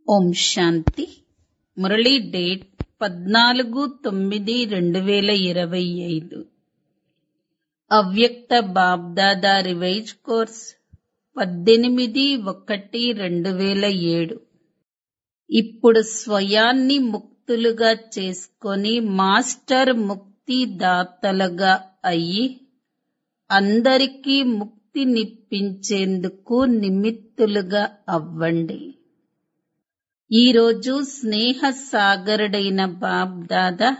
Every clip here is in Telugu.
ఓం శాంతి మురళీ డేట్ పద్నాలుగు తొమ్మిది రెండు వేల ఇరవై ఐదు అవ్యక్త బాబ్దాదా రివైజ్ కోర్స్ పద్దెనిమిది ఒకటి రెండు వేల ఏడు ఇప్పుడు స్వయాన్ని ముక్తులుగా చేసుకొని మాస్టర్ ముక్తి దాతలుగా అయ్యి అందరికీ ముక్తినిప్పించేందుకు నిమిత్తులుగా అవ్వండి ఈరోజు స్నేహ సాగరుడైన బాబ్దాదా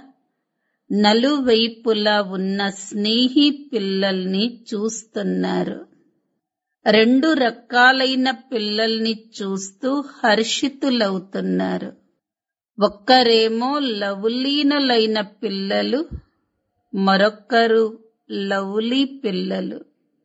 నలువైపులా ఉన్న స్నేహి పిల్లల్ని చూస్తున్నారు రెండు రకాలైన పిల్లల్ని చూస్తూ హర్షితులవుతున్నారు ఒక్కరేమో లవలీనులైన పిల్లలు మరొక్కరు లవ్లీ పిల్లలు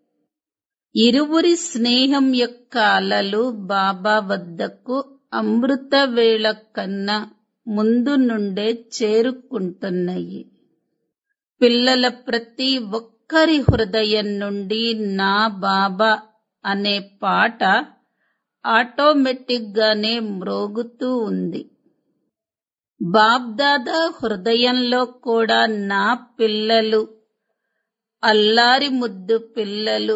ఇరువురి స్నేహం యొక్క అలలు బాబా వద్దకు అమృత వేళ కన్నా ముందు నుండే చేరుకుంటున్నాయి పిల్లల ప్రతి ఒక్కరి హృదయం నుండి నా బాబా అనే పాట ఆటోమేటిక్ గానే మ్రోగుతూ ఉంది బాబ్దాదా హృదయంలో కూడా నా పిల్లలు అల్లారి ముద్దు పిల్లలు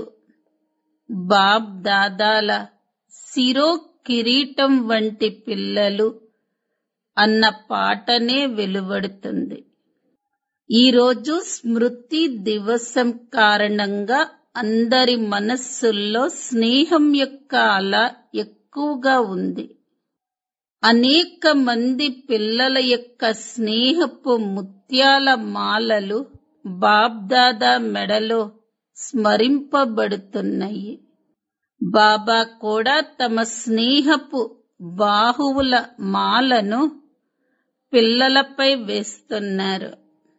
బాబ్ దాదాల సిరో కిరీటం వంటి పిల్లలు అన్న పాటనే వెలువడుతుంది ఈరోజు స్మృతి దివసం కారణంగా అందరి మనస్సుల్లో స్నేహం యొక్క అల ఎక్కువగా ఉంది అనేక మంది పిల్లల యొక్క స్నేహపు ముత్యాల మాలలు బాబ్దాదా మెడలో స్మరింపబడుతున్నాయి బాబా కూడా తమ స్నేహపు బాహువుల మాలను పిల్లలపై వేస్తున్నారు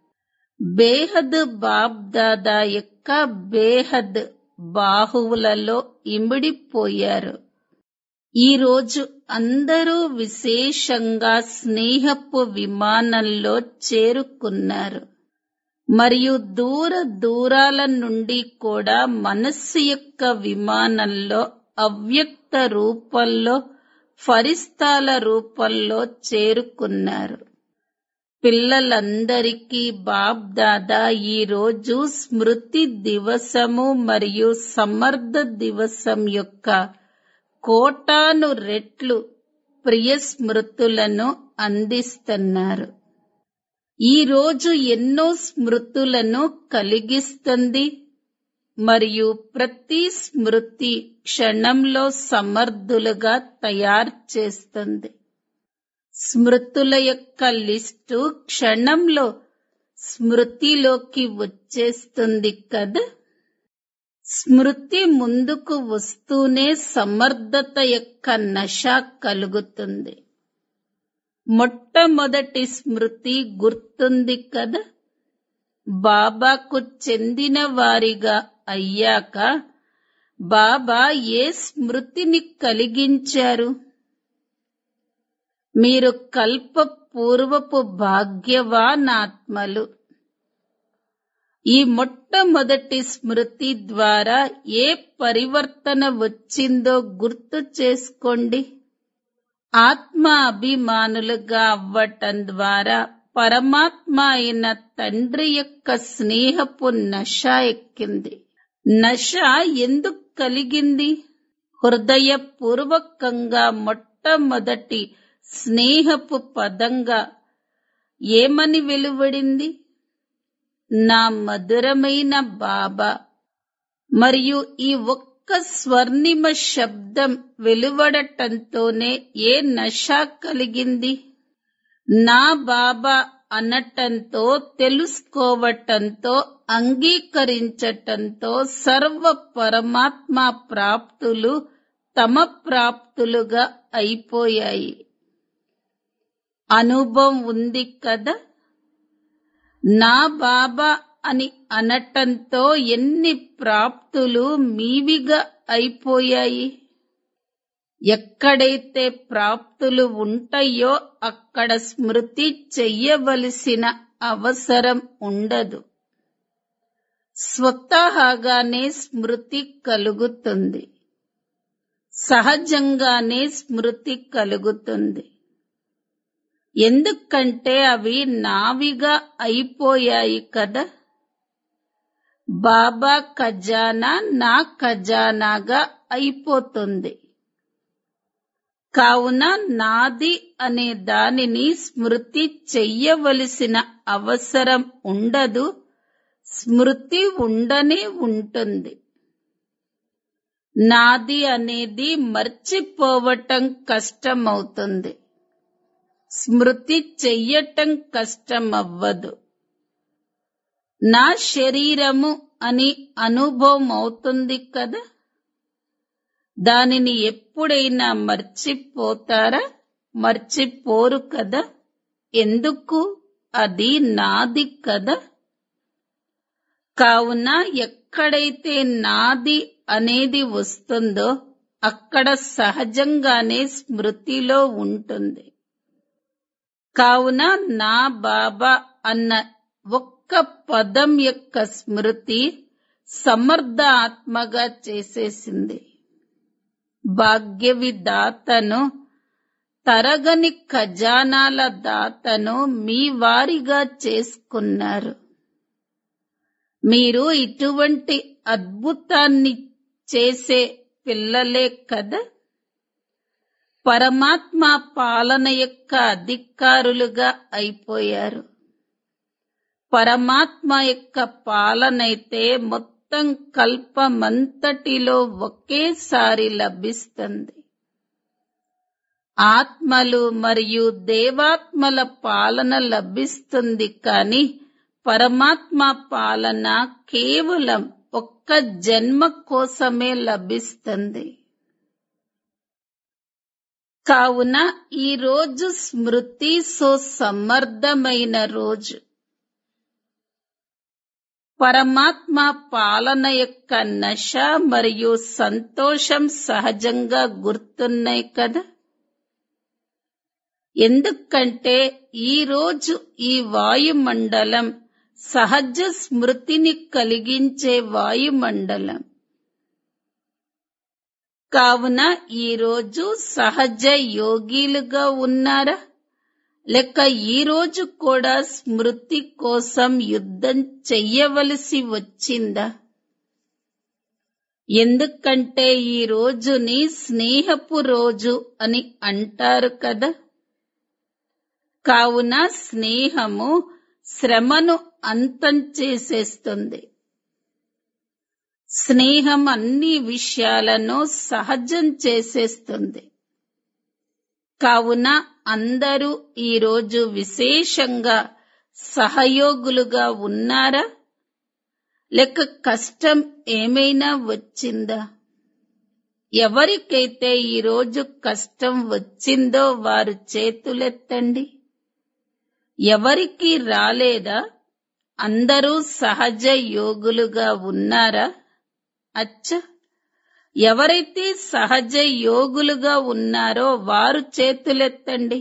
బేహద్ బాబ్దాదా యొక్క బేహద్ బాహువులలో ఇమిడిపోయారు ఈరోజు అందరూ విశేషంగా స్నేహపు విమానంలో చేరుకున్నారు మరియు దూర దూరాల నుండి కూడా మనస్సు యొక్క విమానంలో అవ్యక్త రూపంలో ఫరిస్తాల రూపంలో చేరుకున్నారు పిల్లలందరికీ బాబ్ దాదా ఈరోజు స్మృతి దివసము మరియు సమర్థ దివసం యొక్క కోటాను రెట్లు ప్రియ స్మృతులను అందిస్తున్నారు ఈ రోజు ఎన్నో స్మృతులను కలిగిస్తుంది మరియు ప్రతి స్మృతి క్షణంలో సమర్థులుగా తయారు చేస్తుంది స్మృతుల యొక్క లిస్టు క్షణంలో స్మృతిలోకి వచ్చేస్తుంది కదా స్మృతి ముందుకు వస్తూనే సమర్థత యొక్క నశ కలుగుతుంది మొట్టమొదటి స్మృతి గుర్తుంది కదా బాబాకు చెందిన వారిగా అయ్యాక బాబా ఏ స్మృతిని కలిగించారు మీరు కల్ప పూర్వపు భాగ్యవానాత్మలు ఈ మొట్టమొదటి స్మృతి ద్వారా ఏ పరివర్తన వచ్చిందో గుర్తు చేసుకోండి ఆత్మ అభిమానులుగా అవ్వటం ద్వారా పరమాత్మ అయిన తండ్రి యొక్క స్నేహపు నశ ఎక్కింది నశ ఎందుకు కలిగింది హృదయపూర్వకంగా మొట్టమొదటి స్నేహపు పదంగా ఏమని వెలువడింది నా మధురమైన బాబా మరియు ఈ ఒక్క స్వర్ణిమ శబ్దం వెలువడటంతోనే ఏ నశ కలిగింది నా బాబా అనటంతో తెలుసుకోవటంతో అంగీకరించటంతో సర్వ పరమాత్మ ప్రాప్తులు తమ ప్రాప్తులుగా అయిపోయాయి అనుభవం ఉంది కదా నా బాబా అని అనటంతో ఎన్ని ప్రాప్తులు మీవిగా అయిపోయాయి ఎక్కడైతే ప్రాప్తులు ఉంటాయో అక్కడ స్మృతి చెయ్యవలసిన అవసరం ఉండదు స్వతహాగానే స్మృతి కలుగుతుంది సహజంగానే స్మృతి కలుగుతుంది ఎందుకంటే అవి నావిగా అయిపోయాయి కదా బాబా ఖజానా నా ఖజానాగా అయిపోతుంది కావున నాది అనే దానిని స్మృతి చెయ్యవలసిన అవసరం ఉండదు స్మృతి ఉండనే ఉంటుంది నాది అనేది మర్చిపోవటం కష్టమవుతుంది స్మృతి చెయ్యటం కష్టమవ్వదు నా శరీరము అని అనుభవం అవుతుంది కదా దానిని ఎప్పుడైనా మర్చిపోతారా మర్చిపోరు కదా ఎందుకు అది నాది కదా కావున ఎక్కడైతే నాది అనేది వస్తుందో అక్కడ సహజంగానే స్మృతిలో ఉంటుంది కావున నా బాబా అన్న ఒక్క పదం యొక్క స్మృతి సమర్థ ఆత్మగా చేసేసింది భాగ్యవి దాతను తరగని ఖజానాల దాతను మీ వారిగా చేసుకున్నారు మీరు ఇటువంటి అద్భుతాన్ని చేసే పిల్లలే కదా పరమాత్మ పాలన యొక్క అధికారులుగా అయిపోయారు పరమాత్మ యొక్క పాలనైతే మొత్తం కల్పమంతటిలో ఒకేసారి లభిస్తుంది ఆత్మలు మరియు దేవాత్మల పాలన లభిస్తుంది కానీ పరమాత్మ పాలన కేవలం ఒక్క జన్మ కోసమే లభిస్తుంది కావున ఈ రోజు స్మృతి సో సమర్థమైన రోజు పరమాత్మ పాలన యొక్క నశ మరియు సంతోషం సహజంగా గుర్తున్నాయి కదా ఎందుకంటే ఈ రోజు ఈ వాయుమండలం సహజ స్మృతిని కలిగించే వాయుమండలం కావున ఈ రోజు సహజ యోగిలుగా ఉన్నారా లేక ఈ రోజు కూడా స్మృతి కోసం యుద్ధం చెయ్యవలసి వచ్చిందా ఎందుకంటే ఈ రోజుని స్నేహపు రోజు అని అంటారు కదా కావున స్నేహము శ్రమను అంతం చేసేస్తుంది స్నేహం అన్ని విషయాలను సహజం చేసేస్తుంది కావున అందరూ ఈరోజు విశేషంగా సహయోగులుగా ఉన్నారా లేక కష్టం ఏమైనా వచ్చిందా ఎవరికైతే ఈరోజు కష్టం వచ్చిందో వారు చేతులెత్తండి ఎవరికి రాలేదా అందరూ సహజ యోగులుగా ఉన్నారా అచ్చ ఎవరైతే సహజ యోగులుగా ఉన్నారో వారు చేతులెత్తండి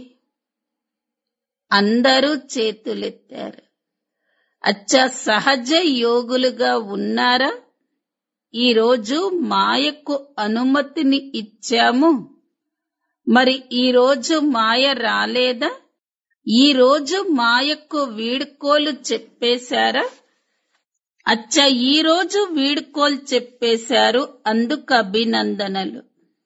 అందరూ చేతులెత్తారు అచ్చ సహజ యోగులుగా ఉన్నారా ఈరోజు మాయకు అనుమతిని ఇచ్చాము మరి ఈరోజు మాయ రాలేదా ఈ రోజు మాయకు వీడ్కోలు చెప్పేశారా అచ్చ ఈ రోజు వీడ్కోలు చెప్పేశారు అందుకు అభినందనలు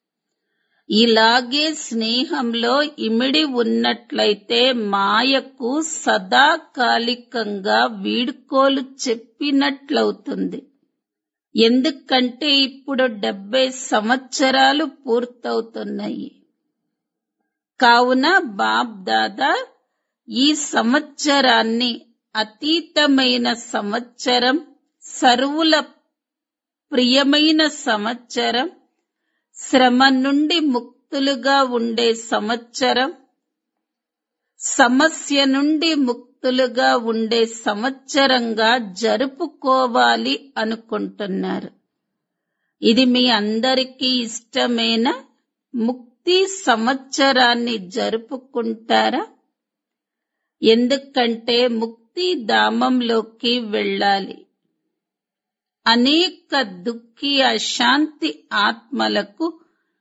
ఇలాగే స్నేహంలో ఇమిడి ఉన్నట్లయితే మాయకు సదాకాలికంగా వీడ్కోలు చెప్పినట్లవుతుంది ఎందుకంటే ఇప్పుడు డెబ్బై సంవత్సరాలు పూర్తవుతున్నాయి కావున బాబ్ దాదా ఈ సంవత్సరాన్ని అతీతమైన సంవత్సరం సర్వుల ప్రియమైన సంవత్సరం శ్రమ నుండి ముక్తులుగా ఉండే సంవత్సరం సమస్య నుండి ముక్తులుగా ఉండే సంవత్సరంగా జరుపుకోవాలి అనుకుంటున్నారు ఇది మీ అందరికీ ఇష్టమైన ముక్తి సంవత్సరాన్ని జరుపుకుంటారా ఎందుకంటే ముక్తి ధామంలోకి వెళ్ళాలి అనేక దుఃఖి అశాంతి ఆత్మలకు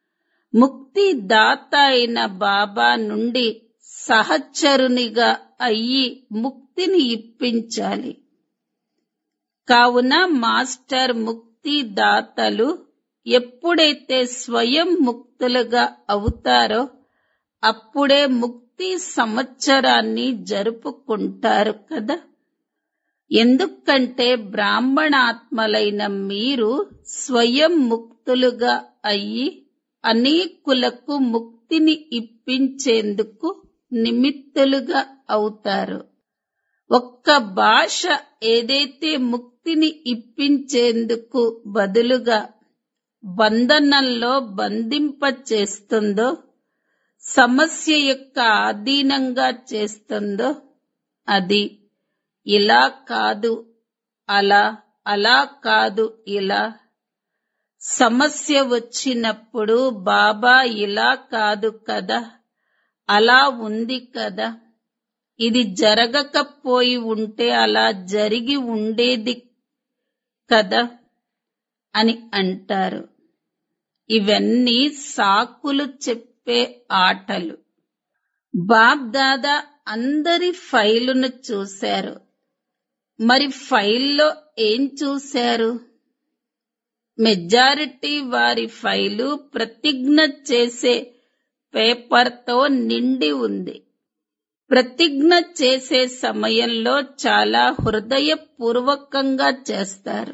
ముక్తి దాత అయిన బాబా నుండి సహచరునిగా అయ్యి ముక్తిని ఇప్పించాలి కావున మాస్టర్ ముక్తి దాతలు ఎప్పుడైతే స్వయం ముక్తులుగా అవుతారో అప్పుడే ముక్తి సంవత్సరాన్ని జరుపుకుంటారు కదా ఎందుకంటే బ్రాహ్మణాత్మలైన మీరు స్వయం ముక్తులుగా అయ్యి అనేకులకు ముక్తిని ఇప్పించేందుకు నిమిత్తులుగా అవుతారు ఒక్క భాష ఏదైతే ముక్తిని ఇప్పించేందుకు బదులుగా బంధనంలో బంధింప చేస్తుందో సమస్య యొక్క ఆధీనంగా చేస్తుందో అది ఇలా కాదు అలా అలా కాదు ఇలా సమస్య వచ్చినప్పుడు బాబా ఇలా కాదు కదా అలా ఉంది కదా ఇది జరగకపోయి ఉంటే అలా జరిగి ఉండేది కదా అని అంటారు ఇవన్నీ సాకులు చెప్పే ఆటలు బాబ్ దాదా అందరి ఫైలును చూశారు మరి ఫైల్లో ఏం చూశారు మెజారిటీ వారి ఫైలు ప్రతిజ్ఞ చేసే పేపర్తో నిండి ఉంది ప్రతిజ్ఞ చేసే సమయంలో చాలా హృదయపూర్వకంగా చేస్తారు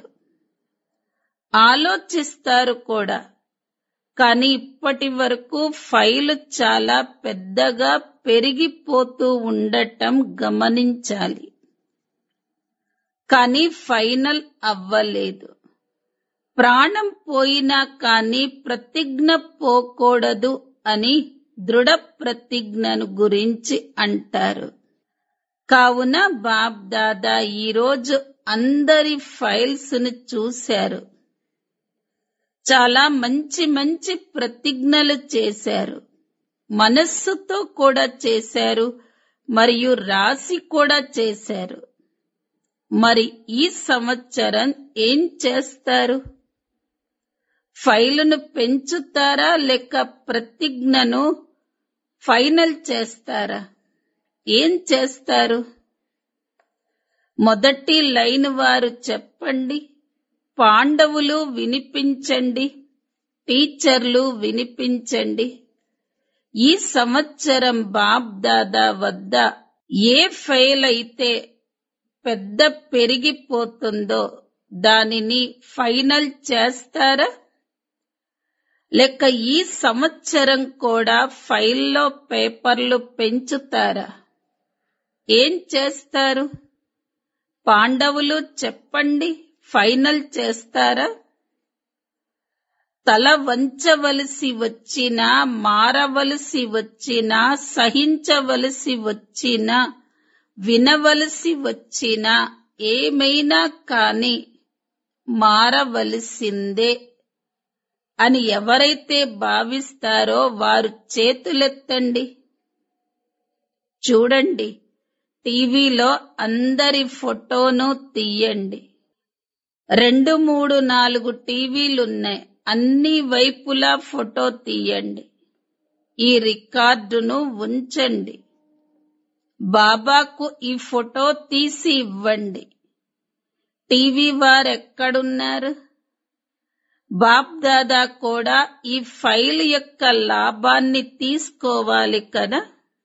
ఆలోచిస్తారు కూడా కానీ ఇప్పటి వరకు ఫైలు చాలా పెద్దగా పెరిగిపోతూ ఉండటం గమనించాలి కానీ ఫైనల్ అవ్వలేదు ప్రాణం పోయినా కానీ ప్రతిజ్ఞ పోకూడదు అని దృఢ ప్రతిజ్ఞను గురించి అంటారు కావున బాబ్ దాదా ఈరోజు అందరి ఫైల్స్ ను చూశారు చాలా మంచి మంచి ప్రతిజ్ఞలు చేశారు మనస్సుతో కూడా చేశారు మరియు రాసి కూడా చేశారు మరి ఈ సంవత్సరం ఏం చేస్తారు ఫైలును పెంచుతారా లేక ప్రతిజ్ఞను ఫైనల్ చేస్తారా ఏం చేస్తారు మొదటి లైన్ వారు చెప్పండి పాండవులు వినిపించండి టీచర్లు వినిపించండి ఈ సంవత్సరం బాబ్ దాదా వద్ద ఏ ఫెయిల్ అయితే పెద్ద పెరిగిపోతుందో దానిని ఫైనల్ చేస్తారా లేక ఈ సంవత్సరం కూడా ఫైల్లో పేపర్లు పెంచుతారా ఏం చేస్తారు పాండవులు చెప్పండి ఫైనల్ చేస్తారా తల వంచవలసి వచ్చినా మారవలసి వచ్చినా సహించవలసి వచ్చినా వినవలసి వచ్చినా ఏమైనా కాని మారవలసిందే అని ఎవరైతే భావిస్తారో వారు చేతులెత్తండి చూడండి టీవీలో అందరి ఫోటోను తీయండి రెండు మూడు నాలుగు టీవీలున్నాయి అన్ని వైపులా ఫోటో తీయండి ఈ రికార్డును ఉంచండి బాబాకు ఈ ఫోటో తీసి ఇవ్వండి టీవీ వారు ఎక్కడున్నారు బాప్ దాదా కూడా ఈ ఫైల్ యొక్క లాభాన్ని తీసుకోవాలి కదా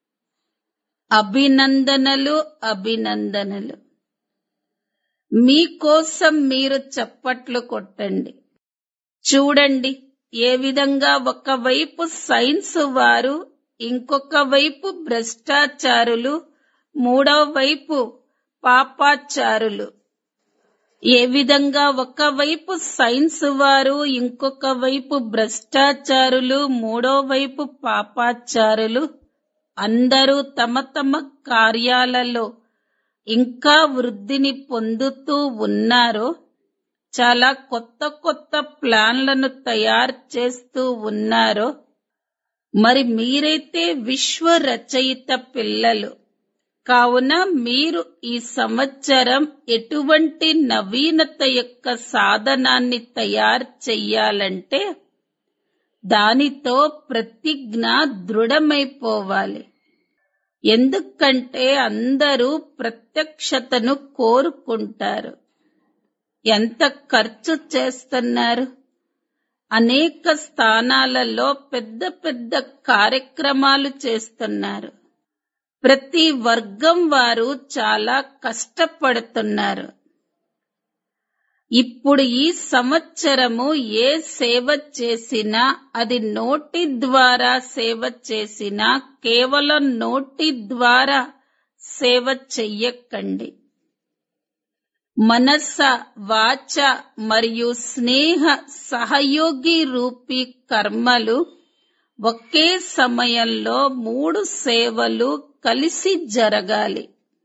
అభినందనలు అభినందనలు మీకోసం మీరు చప్పట్లు కొట్టండి చూడండి ఏ విధంగా ఒకవైపు సైన్స్ వారు ఇంకొక వైపు భ్రష్టాచారులు మూడవ వైపు పాపాచారులు ఏ విధంగా ఒకవైపు సైన్స్ వారు ఇంకొక వైపు భ్రష్టాచారులు మూడో వైపు పాపాచారులు అందరూ తమ తమ కార్యాలలో ఇంకా వృద్ధిని పొందుతూ ఉన్నారో చాలా కొత్త కొత్త ప్లాన్లను తయారు చేస్తూ ఉన్నారో మరి మీరైతే విశ్వ రచయిత పిల్లలు కావున మీరు ఈ సంవత్సరం ఎటువంటి నవీనత యొక్క సాధనాన్ని తయారు చెయ్యాలంటే దానితో ప్రతిజ్ఞ దృఢమైపోవాలి ఎందుకంటే అందరూ ప్రత్యక్షతను కోరుకుంటారు ఎంత ఖర్చు చేస్తున్నారు అనేక స్థానాలలో పెద్ద పెద్ద కార్యక్రమాలు చేస్తున్నారు ప్రతి వర్గం వారు చాలా కష్టపడుతున్నారు ఇప్పుడు ఈ సంవత్సరము ఏ సేవ చేసినా అది నోటి ద్వారా సేవ చేసినా కేవలం నోటి ద్వారా సేవ చెయ్యకండి మనస వాచ మరియు స్నేహ సహయోగి రూపీ కర్మలు ఒకే సమయంలో మూడు సేవలు కలిసి జరగాలి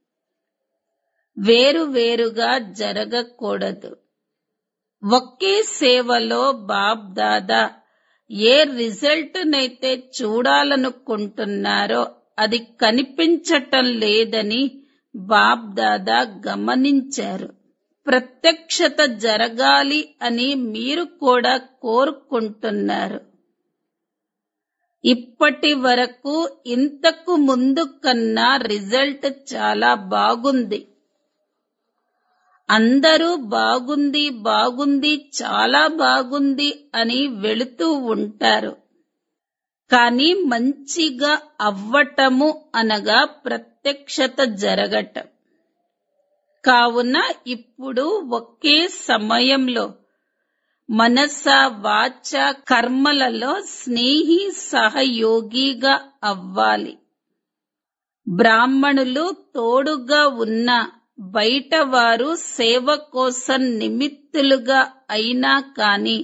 వేరువేరుగా జరగకూడదు ఒకే సేవలో బాబ్ దాదా ఏ రిజల్ట్ నైతే చూడాలనుకుంటున్నారో అది కనిపించటం లేదని బాబ్ దాదా గమనించారు ప్రత్యక్షత జరగాలి అని మీరు కూడా కోరుకుంటున్నారు ఇప్పటి వరకు ఇంతకు ముందు కన్నా రిజల్ట్ చాలా బాగుంది అందరూ బాగుంది బాగుంది చాలా బాగుంది అని వెళుతూ ఉంటారు కానీ మంచిగా అవ్వటము అనగా ప్రత్యక్షత జరగటం కావున ఇప్పుడు ఒకే సమయంలో మనస వాచ కర్మలలో స్నేహి సహయోగిగా అవ్వాలి బ్రాహ్మణులు తోడుగా ఉన్న బయట వారు సేవ కోసం నిమిత్తులుగా అయినా కాని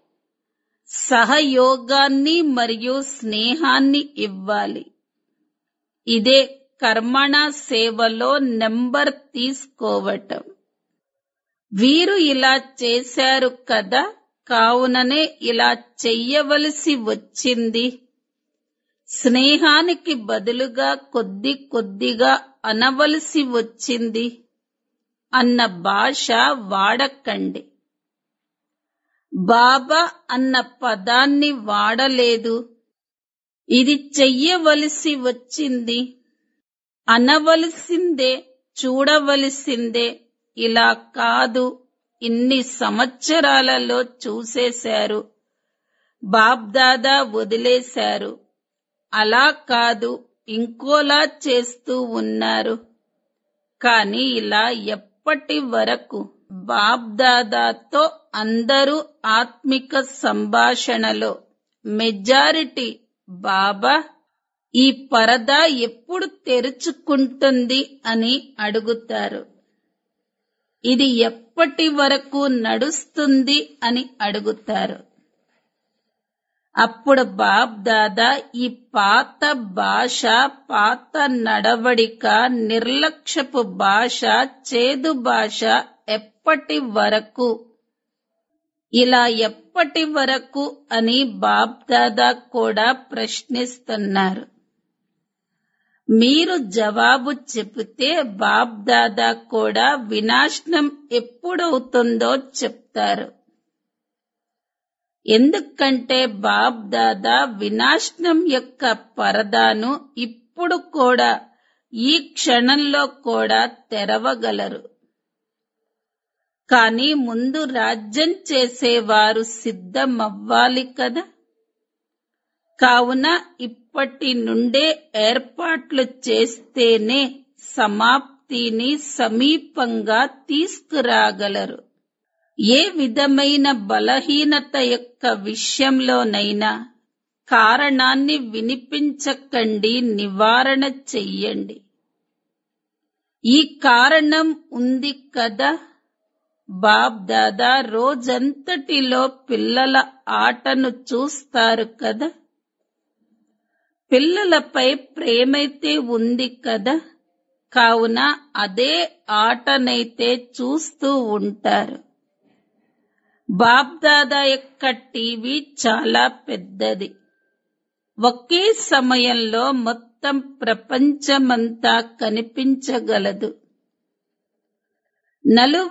సహయోగాన్ని మరియు స్నేహాన్ని ఇవ్వాలి ఇదే కర్మణ సేవలో నెంబర్ తీసుకోవటం వీరు ఇలా చేశారు కదా కావుననే ఇలా చెయ్యవలసి వచ్చింది స్నేహానికి బదులుగా కొద్ది కొద్దిగా అనవలసి వచ్చింది అన్న భాష వాడకండి బాబా అన్న పదాన్ని వాడలేదు ఇది చెయ్యవలసి వచ్చింది అనవలసిందే చూడవలసిందే ఇలా కాదు ఇన్ని సంవత్సరాలలో చూసేశారు బాబ్దాదా వదిలేశారు అలా కాదు ఇంకోలా చేస్తూ ఉన్నారు కానీ ఇలా ఎప్పటి వరకు బాబ్దాదాతో అందరూ ఆత్మిక సంభాషణలో మెజారిటీ బాబా ఈ పరదా ఎప్పుడు తెరుచుకుంటుంది అని అడుగుతారు ఇది ఎప్పటి వరకు నడుస్తుంది అని అడుగుతారు అప్పుడు బాబ్ దాదా ఈ పాత భాష పాత నడవడిక నిర్లక్ష్యపు భాష చేదు భాష ఎప్పటి వరకు ఇలా ఎప్పటి వరకు అని బాబ్ దాదా కూడా ప్రశ్నిస్తున్నారు మీరు జవాబు చెబితే బాబ్ దాదా కూడా వినాశనం ఎప్పుడవుతుందో చెప్తారు ఎందుకంటే బాబ్ దాదా వినాశనం యొక్క పరదాను ఇప్పుడు కూడా ఈ క్షణంలో కూడా తెరవగలరు కానీ ముందు రాజ్యం చేసేవారు సిద్ధమవ్వాలి కదా కావున ఇప్పటి నుండే ఏర్పాట్లు చేస్తేనే సమాప్తిని సమీపంగా తీసుకురాగలరు ఏ విధమైన బలహీనత యొక్క విషయంలోనైనా కారణాన్ని వినిపించకండి నివారణ చెయ్యండి ఈ కారణం ఉంది కదా బాబ్ దాదా రోజంతటిలో పిల్లల ఆటను చూస్తారు కదా పిల్లలపై ప్రేమైతే ఉంది కదా కావున అదే ఆటనైతే చూస్తూ ఉంటారు బాబ్దాదా యొక్క టీవీ చాలా పెద్దది ఒకే సమయంలో మొత్తం ప్రపంచమంతా కనిపించగలదు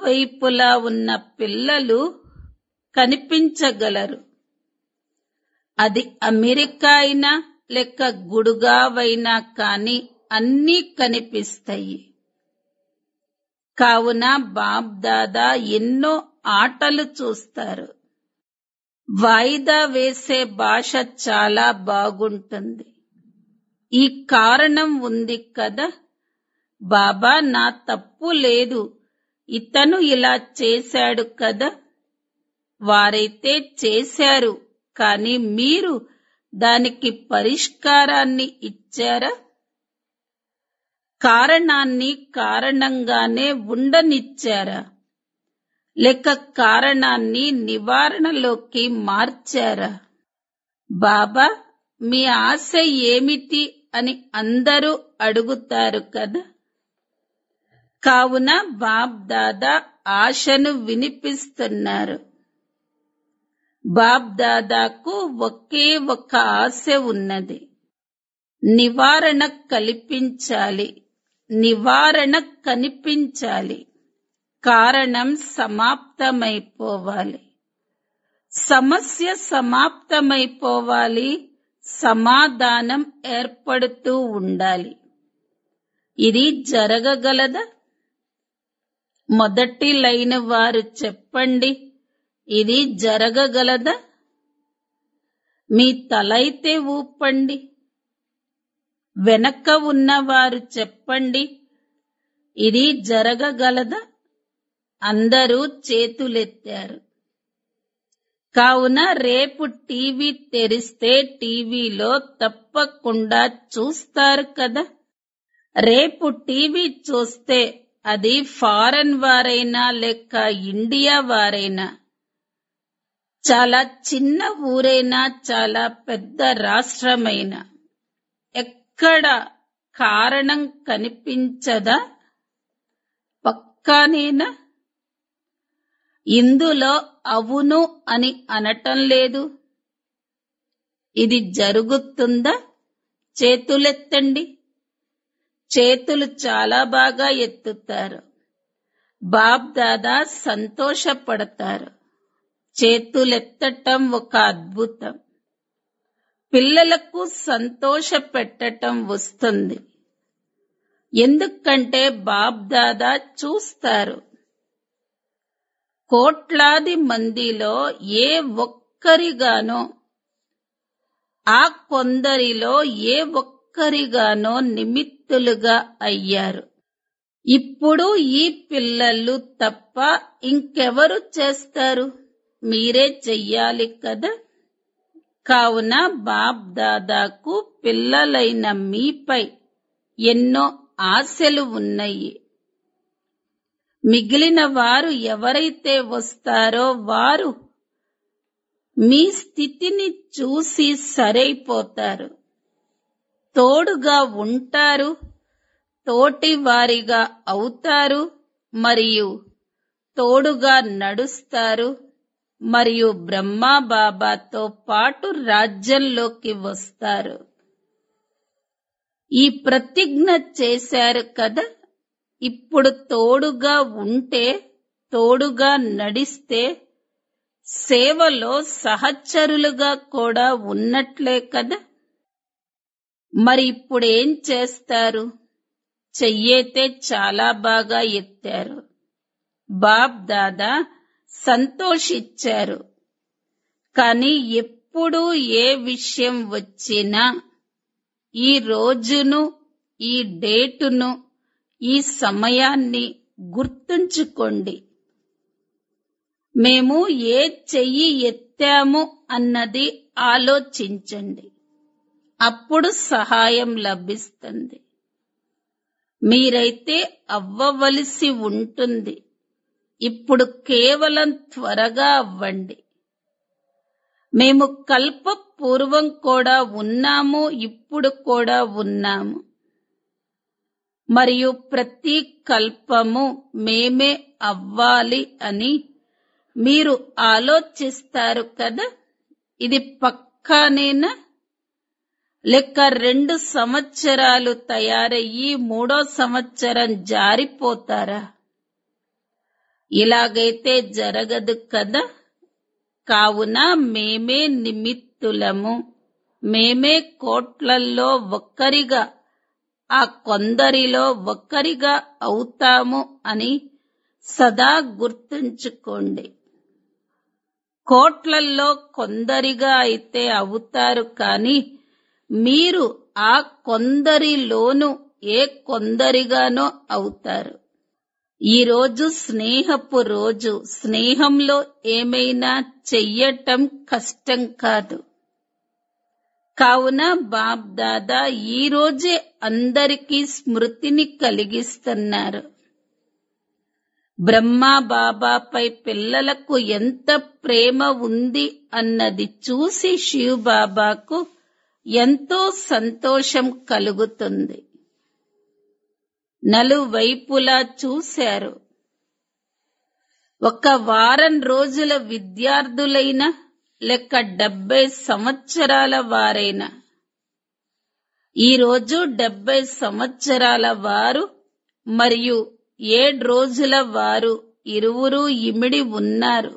నలువైపులా ఉన్న పిల్లలు కనిపించగలరు అది అమెరికా అయినా లేక గుడుగావైనా కాని అన్నీ కనిపిస్తాయి కావున బాబ్ దాదా ఎన్నో ఆటలు చూస్తారు వాయిదా వేసే భాష చాలా బాగుంటుంది ఈ కారణం ఉంది కదా బాబా నా తప్పు లేదు ఇతను ఇలా చేశాడు కదా వారైతే చేశారు కానీ మీరు దానికి పరిష్కారాన్ని ఇచ్చారా కారణాన్ని కారణంగానే ఉండనిచ్చారా లేక కారణాన్ని నివారణలోకి మార్చారా బాబా మీ ఆశ ఏమిటి అని అందరూ అడుగుతారు కదా కావున బాబ్ దాదా ఆశను వినిపిస్తున్నారు బాబ్ దాదాకు ఒకే ఒక ఆశ ఉన్నది నివారణ కల్పించాలి నివారణ కనిపించాలి కారణం సమాప్తమైపోవాలి సమస్య సమాప్తమైపోవాలి సమాధానం ఏర్పడుతూ ఉండాలి ఇది జరగగలదా మొదటి లైన్ వారు చెప్పండి ఇది జరగగలదా మీ తలైతే ఊపండి వెనక ఉన్నవారు చెప్పండి ఇది జరగగలదా అందరూ చేతులెత్తారు కావున రేపు టీవీ తెరిస్తే టీవీలో తప్పకుండా చూస్తారు కదా రేపు టీవీ చూస్తే అది ఫారెన్ వారైనా లేక ఇండియా వారైనా చాలా చిన్న ఊరైనా చాలా పెద్ద రాష్ట్రమైనా ఎక్కడ కారణం కనిపించదా పక్కానేనా ఇందులో అవును అని అనటం లేదు ఇది జరుగుతుందా చేతులెత్తండి చేతులు చాలా బాగా ఎత్తుతారు బాబ్ దాదా సంతోషపడతారు చేతులెత్తటం ఒక అద్భుతం పిల్లలకు సంతోష పెట్టటం వస్తుంది ఎందుకంటే బాబ్ దాదా చూస్తారు కోట్లాది మందిలో ఏ ఒక్కరిగానో ఆ కొందరిలో ఏ ఒక్కరిగానో నిమిత్తులుగా అయ్యారు ఇప్పుడు ఈ పిల్లలు తప్ప ఇంకెవరు చేస్తారు మీరే చెయ్యాలి కదా కావున బాబ్ దాదాకు పిల్లలైన మీపై ఎన్నో ఆశలు ఉన్నాయి మిగిలిన వారు ఎవరైతే వస్తారో వారు మీ స్థితిని చూసి సరైపోతారు తోడుగా ఉంటారు తోటి వారిగా అవుతారు మరియు తోడుగా నడుస్తారు మరియు బ్రహ్మా బాబాతో పాటు రాజ్యంలోకి వస్తారు ఈ ప్రతిజ్ఞ చేశారు కదా ఇప్పుడు తోడుగా ఉంటే తోడుగా నడిస్తే సేవలో సహచరులుగా కూడా ఉన్నట్లే కదా మరి ఇప్పుడు ఏం చేస్తారు చెయ్యైతే చాలా బాగా ఎత్తారు బాబ్ దాదా సంతోషిచ్చారు కానీ ఎప్పుడు ఏ విషయం వచ్చినా ఈ రోజును ఈ డేటును ఈ సమయాన్ని గుర్తుంచుకోండి మేము ఏ చెయ్యి ఎత్తాము అన్నది ఆలోచించండి అప్పుడు సహాయం లభిస్తుంది మీరైతే అవ్వవలసి ఉంటుంది ఇప్పుడు కేవలం త్వరగా అవ్వండి మేము కల్ప పూర్వం కూడా ఉన్నాము ఇప్పుడు కూడా ఉన్నాము మరియు ప్రతి కల్పము మేమే అవ్వాలి అని మీరు ఆలోచిస్తారు కదా ఇది పక్కానేనా లెక్క రెండు సంవత్సరాలు తయారయ్యి మూడో సంవత్సరం జారిపోతారా ఇలాగైతే జరగదు కదా కావున మేమే నిమిత్త వ్యక్తులము మేమే కోట్లల్లో ఒక్కరిగా ఆ కొందరిలో ఒక్కరిగా అవుతాము అని సదా గుర్తుంచుకోండి కోట్లల్లో కొందరిగా అయితే అవుతారు కానీ మీరు ఆ కొందరిలోనూ ఏ కొందరిగానో అవుతారు ఈ రోజు స్నేహపు రోజు స్నేహంలో ఏమైనా చెయ్యటం కష్టం కాదు కావున బాబ్ దాదా ఈ రోజే అందరికీ స్మృతిని కలిగిస్తున్నారు బ్రహ్మా బాబాపై పిల్లలకు ఎంత ప్రేమ ఉంది అన్నది చూసి శివ్ బాబాకు ఎంతో సంతోషం కలుగుతుంది నలువైపులా చూశారు ఒక వారం రోజుల విద్యార్థులైన లెక్క డెబ్బై సంవత్సరాల వారైనా ఈరోజు డెబ్బై సంవత్సరాల వారు మరియు ఏడు రోజుల వారు ఇరువురు ఇమిడి ఉన్నారు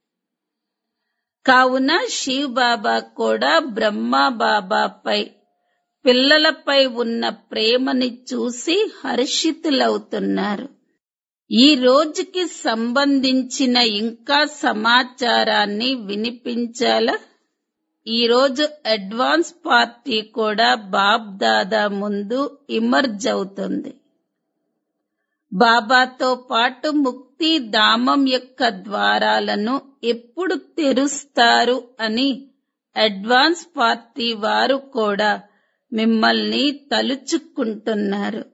కావున శివ్ బాబా కూడా బ్రహ్మ బాబాపై పిల్లలపై ఉన్న ప్రేమని చూసి హర్షితులవుతున్నారు ఈ రోజుకి సంబంధించిన ఇంకా సమాచారాన్ని వినిపించాలా ఈ రోజు అడ్వాన్స్ పార్టీ కూడా బాబ్ దాదా ముందు ఇమర్జ్ అవుతుంది బాబాతో పాటు ముక్తి ధామం యొక్క ద్వారాలను ఎప్పుడు తెరుస్తారు అని అడ్వాన్స్ పార్టీ వారు కూడా మిమ్మల్ని తలుచుకుంటున్నారు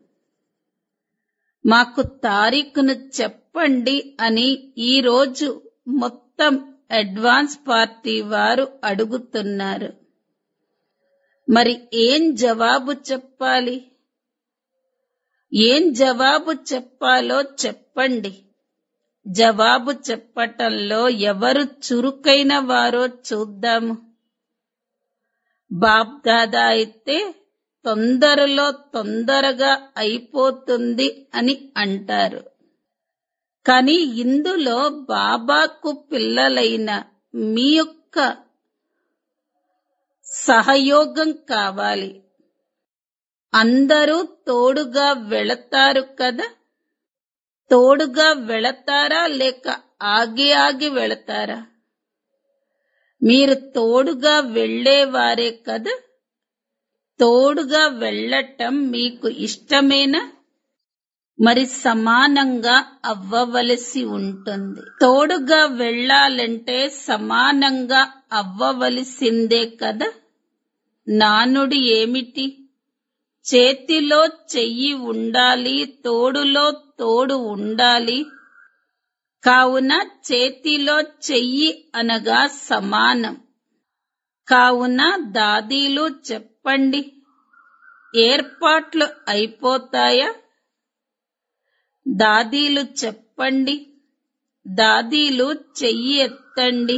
మాకు తారీఖును చెప్పండి అని ఈ రోజు మొత్తం అడ్వాన్స్ పార్టీ వారు అడుగుతున్నారు మరి ఏం జవాబు చెప్పాలి ఏం జవాబు చెప్పాలో చెప్పండి జవాబు చెప్పటంలో ఎవరు చురుకైన వారో చూద్దాము బాప్ దాదా అయితే తొందరలో తొందరగా అయిపోతుంది అని అంటారు కానీ ఇందులో బాబాకు పిల్లలైన మీ యొక్క సహయోగం కావాలి అందరూ తోడుగా వెళతారు కదా తోడుగా వెళతారా లేక ఆగి ఆగి వెళతారా మీరు తోడుగా వెళ్లేవారే కదా తోడుగా వెళ్ళటం మీకు ఇష్టమేనా మరి సమానంగా అవ్వవలసి ఉంటుంది తోడుగా వెళ్ళాలంటే సమానంగా అవ్వవలసిందే కదా నానుడి ఏమిటి చేతిలో చెయ్యి ఉండాలి తోడులో తోడు ఉండాలి కావున చేతిలో చెయ్యి అనగా సమానం కావున దాదీలు చెప్పండి ఏర్పాట్లు అయిపోతాయా దాదీలు చెప్పండి దాదీలు చెయ్యి ఎత్తండి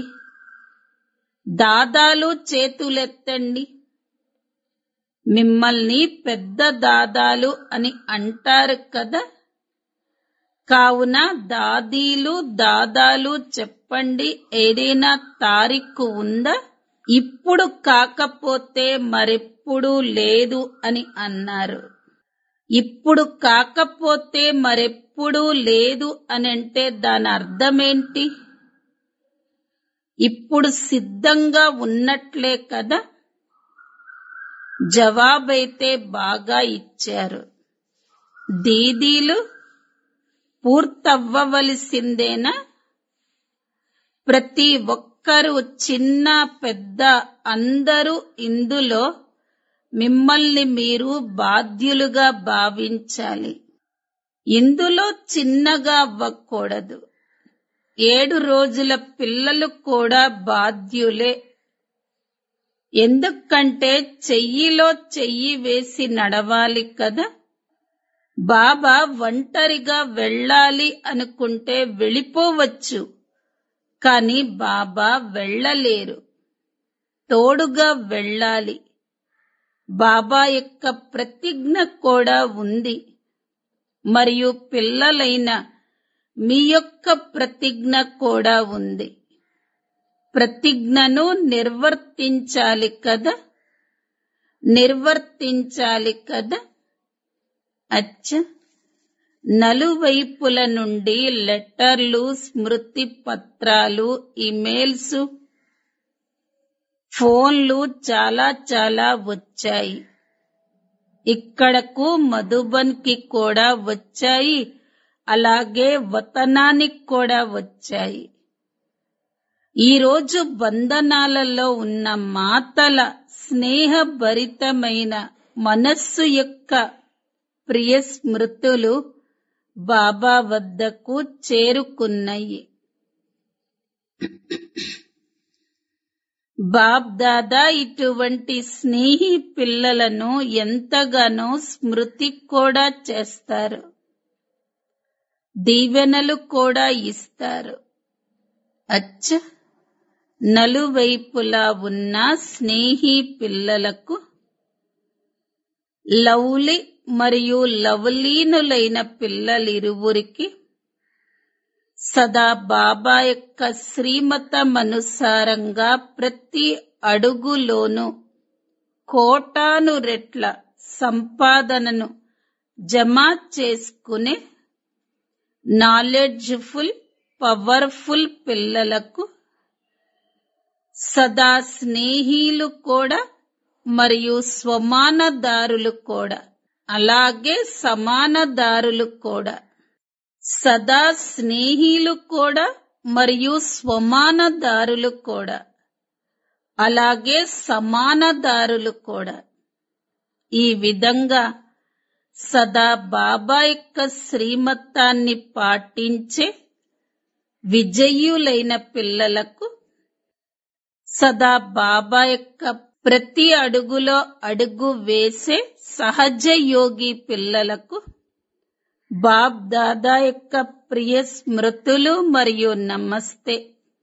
దాదాలు చేతులెత్తండి మిమ్మల్ని పెద్ద దాదాలు అని అంటారు కదా కావున దాదీలు దాదాలు చెప్పండి ఏదైనా తారీఖు ఉందా ఇప్పుడు కాకపోతే మరెప్పుడు లేదు అని అన్నారు ఇప్పుడు కాకపోతే మరెప్పుడు లేదు అని అంటే దాని అర్థమేంటి ఇప్పుడు సిద్ధంగా ఉన్నట్లే కదా జవాబైతే బాగా ఇచ్చారు దీదీలు పూర్తవ్వవలసిందేనా ప్రతి ఒక్కరూ చిన్న పెద్ద అందరూ ఇందులో మిమ్మల్ని మీరు బాధ్యులుగా భావించాలి ఇందులో చిన్నగా అవ్వకూడదు ఏడు రోజుల పిల్లలు కూడా బాధ్యులే ఎందుకంటే చెయ్యిలో చెయ్యి వేసి నడవాలి కదా బాబా ఒంటరిగా వెళ్ళాలి అనుకుంటే వెళ్ళిపోవచ్చు కాని బాబా వెళ్ళలేరు తోడుగా వెళ్ళాలి బాబా యొక్క ప్రతిజ్ఞ కూడా ఉంది మరియు పిల్లలైన మీ యొక్క ప్రతిజ్ఞ కూడా ఉంది ప్రతిజ్ఞను నిర్వర్తించాలి కదా నిర్వర్తించాలి కదా అచ్చ నలువైపుల నుండి లెటర్లు స్మృతి పత్రాలు ఇమెయిల్స్ ఫోన్లు చాలా చాలా వచ్చాయి ఇక్కడకు మధుబన్ కి కూడా వచ్చాయి అలాగే వతనానికి కూడా వచ్చాయి ఈ రోజు బంధనాలలో ఉన్న మాతల స్నేహభరితమైన మనస్సు యొక్క ప్రియ స్మృతులు బాబా వద్దకు చేరుకున్నాయి బాబ్ దాదా ఇటువంటి స్నేహి పిల్లలను ఎంతగానో స్మృతి కూడా చేస్తారు దీవెనలు కూడా ఇస్తారు అచ్చ నలువైపులా ఉన్న స్నేహి పిల్లలకు లవ్లీ మరియు లవలీనులైన పిల్లలిరువురికి సదా బాబా యొక్క శ్రీమతమనుసారంగా ప్రతి అడుగులోనూ కోటాను రెట్ల సంపాదనను జమ చేసుకునే నాలెడ్జ్ఫుల్ పవర్ఫుల్ పిల్లలకు సదా స్నేహీలు కూడా మరియు స్వమానదారులు కూడా అలాగే సమానదారులు కూడా సదా స్నేహీలు కూడా మరియు స్వమానదారులు కూడా అలాగే సమానదారులు కూడా ఈ విధంగా సదా బాబా యొక్క శ్రీమతాన్ని పాటించే విజయులైన పిల్లలకు సదా బాబా యొక్క ప్రతి అడుగులో అడుగు వేసే సహజ యోగి పిల్లలకు బాబ్ దాదా యొక్క ప్రియ స్మృతులు మరియు నమస్తే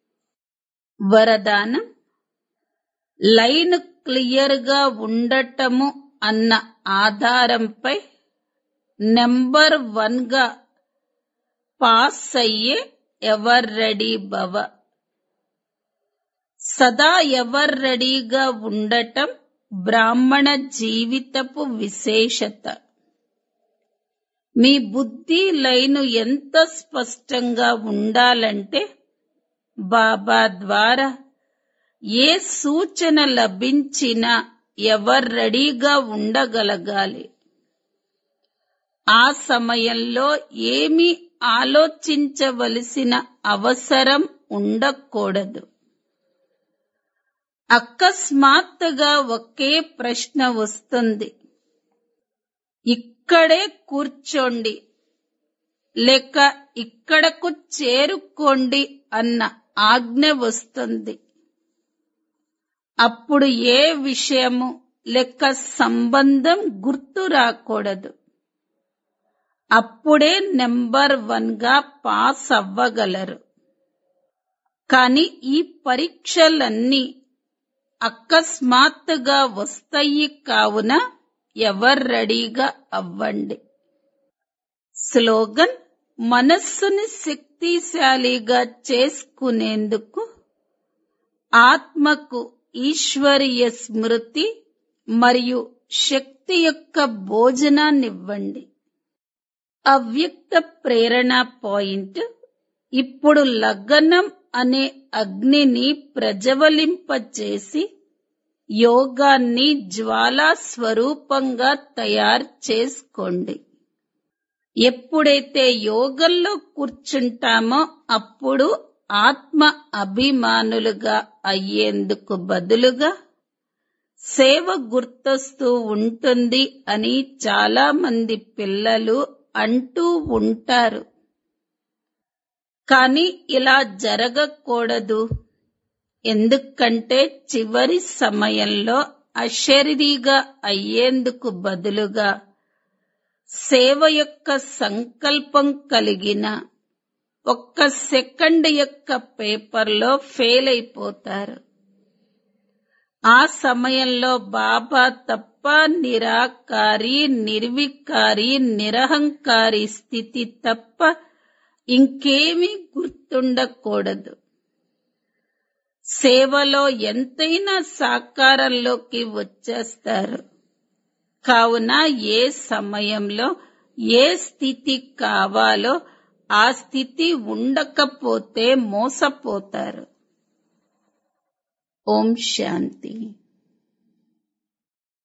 వరదానం లైన్ క్లియర్ గా ఉండటము అన్న ఆధారంపై నెంబర్ వన్ గా పాస్ అయ్యే ఎవర్ రెడీ భవ సదా ఎవర్ రెడీగా ఉండటం బ్రాహ్మణ జీవితపు విశేషత మీ బుద్ధి లైను ఎంత స్పష్టంగా ఉండాలంటే బాబా ద్వారా ఏ సూచన లభించినా ఎవరు రెడీగా ఉండగలగాలి ఆ సమయంలో ఏమీ ఆలోచించవలసిన అవసరం ఉండకూడదు అకస్మాత్తుగా ఒకే ప్రశ్న వస్తుంది ఇక్కడే కూర్చోండి లేక ఇక్కడకు చేరుకోండి అన్న ఆజ్ఞ వస్తుంది అప్పుడు ఏ విషయము లెక్క సంబంధం గుర్తు రాకూడదు అప్పుడే నెంబర్ వన్ గా పాస్ అవ్వగలరు కానీ ఈ పరీక్షలన్నీ అకస్మాత్తుగా వస్తాయి కావున ఎవరు రెడీగా అవ్వండి స్లోగన్ మనస్సుని శక్తిశాలిగా చేసుకునేందుకు ఆత్మకు ఈశ్వరీయ స్మృతి మరియు శక్తి యొక్క భోజనాన్నివ్వండి అవ్యక్త ప్రేరణ పాయింట్ ఇప్పుడు లగ్నం అనే అగ్నిని ప్రజ్వలింపచేసి యోగాన్ని జ్వాలా స్వరూపంగా తయారు చేసుకోండి ఎప్పుడైతే యోగంలో కూర్చుంటామో అప్పుడు ఆత్మ అభిమానులుగా అయ్యేందుకు బదులుగా సేవ గుర్తొస్తూ ఉంటుంది అని చాలా మంది పిల్లలు అంటూ ఉంటారు కానీ ఇలా జరగకూడదు ఎందుకంటే చివరి సమయంలో అశరీరిగా అయ్యేందుకు బదులుగా సేవ యొక్క సంకల్పం కలిగిన ఒక్క సెకండ్ యొక్క పేపర్లో ఫెయిల్ అయిపోతారు ఆ సమయంలో బాబా తప్ప నిరాకారి నిర్వికారి నిరహంకారి స్థితి తప్ప ఇంకేమీ గుర్తుండకూడదు సేవలో ఎంతైనా సాకారంలోకి వచ్చేస్తారు కావున ఏ సమయంలో ఏ స్థితి కావాలో ఆ స్థితి ఉండకపోతే మోసపోతారు ఓం శాంతి